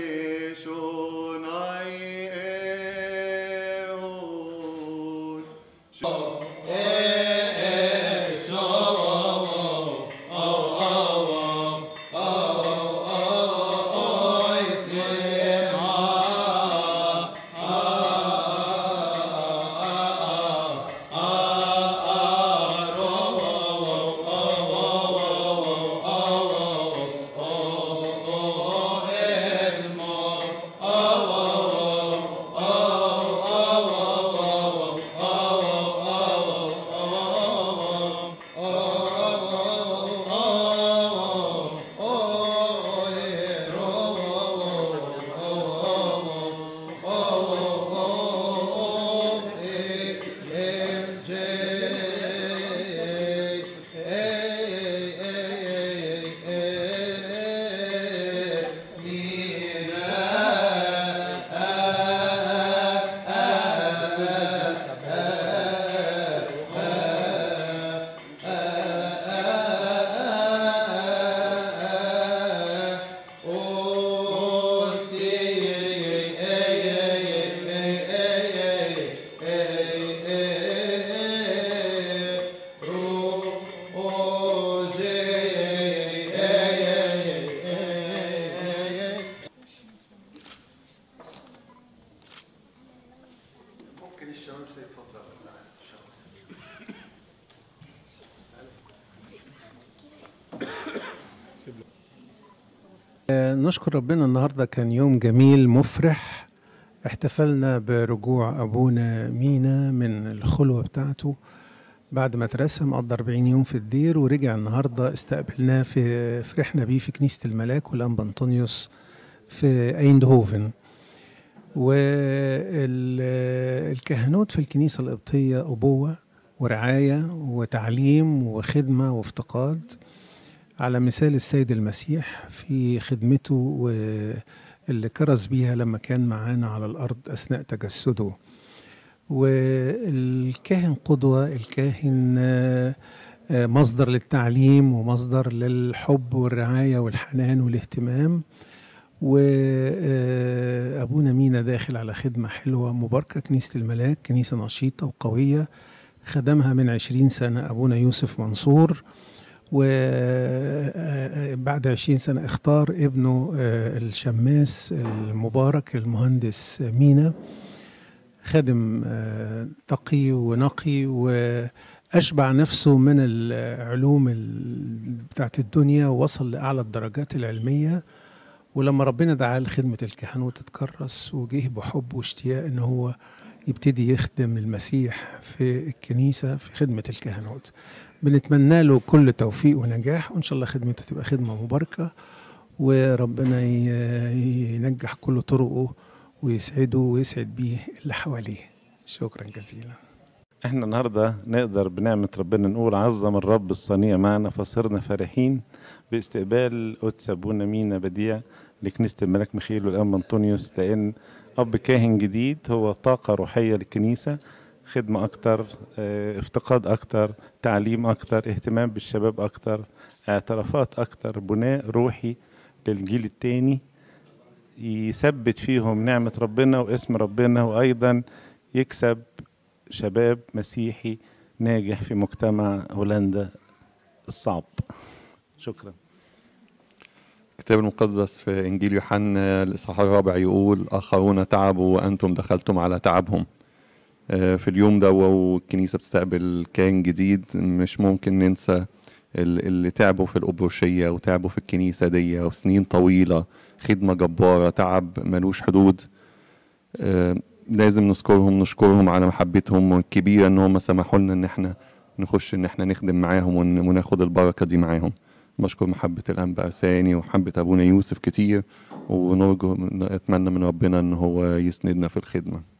ممكن الشباب سيتفضلوا الشباب نشكر ربنا النهارده كان يوم جميل مفرح احتفلنا برجوع ابونا مينا من الخلوه بتاعته بعد ما اترسم قضى 40 يوم في الدير ورجع النهارده استقبلناه في فرحنا بيه في كنيسه الملاك والانبا انطونيوس في ايندهوفن والكهنوت في الكنيسه القبطيه ابوه ورعايه وتعليم وخدمه وافتقاد على مثال السيد المسيح في خدمته واللي كرز بيها لما كان معانا على الأرض أثناء تجسده والكاهن قدوة الكاهن آه، آه، مصدر للتعليم ومصدر للحب والرعاية والحنان والاهتمام وأبونا مينا داخل على خدمة حلوة مباركة كنيسة الملاك كنيسة نشيطة وقوية خدمها من عشرين سنة أبونا يوسف منصور وبعد عشرين سنة اختار ابنه آه، الشماس المبارك المهندس مينا خادم آه، تقي ونقي وأشبع نفسه من العلوم ال- بتاعت الدنيا ووصل لأعلى الدرجات العلمية ولما ربنا دعاه لخدمة الكهنوت اتكرس وجه بحب واشتياق ان هو يبتدي يخدم المسيح في الكنيسة في خدمة الكهنوت بنتمنى له كل توفيق ونجاح وإن شاء الله خدمته تبقى خدمة مباركة وربنا ي- ينجح كل طرقه ويسعده ويسعد بيه اللي حواليه شكرا جزيلا احنا النهارده نقدر بنعمة ربنا نقول عظم الرب الصنيع معنا فصرنا فرحين باستقبال قدس ابونا مينا بديع لكنيسة الملك ميخيل والأنبا أنطونيوس لأن أب كاهن جديد هو طاقة روحية للكنيسة خدمة أكتر اه، افتقاد أكتر تعليم أكتر اهتمام بالشباب أكتر اعترافات أكتر بناء روحي للجيل التاني يثبت فيهم نعمة ربنا واسم ربنا وأيضا يكسب شباب مسيحي ناجح في مجتمع هولندا الصعب شكرا الكتاب المقدس في إنجيل يوحنا الإصحاح الرابع يقول آخرون تعبوا وأنتم دخلتم على تعبهم آه، في اليوم ده والكنيسة بتستقبل كائن جديد مش ممكن ننسى ال- اللي تعبوا في الأبروشية وتعبوا في الكنيسة دي وسنين طويلة خدمة جبارة تعب ملوش حدود آه، لازم نذكرهم نشكرهم على محبتهم الكبيرة ان هم سمحوا لنا ان احنا نخش ان احنا نخدم معاهم ون- وناخد البركة دي معاهم بشكر محبة الأنبا أرساني ومحبة أبونا يوسف كتير ونرجو نتمنى من ربنا إن هو يسندنا في الخدمة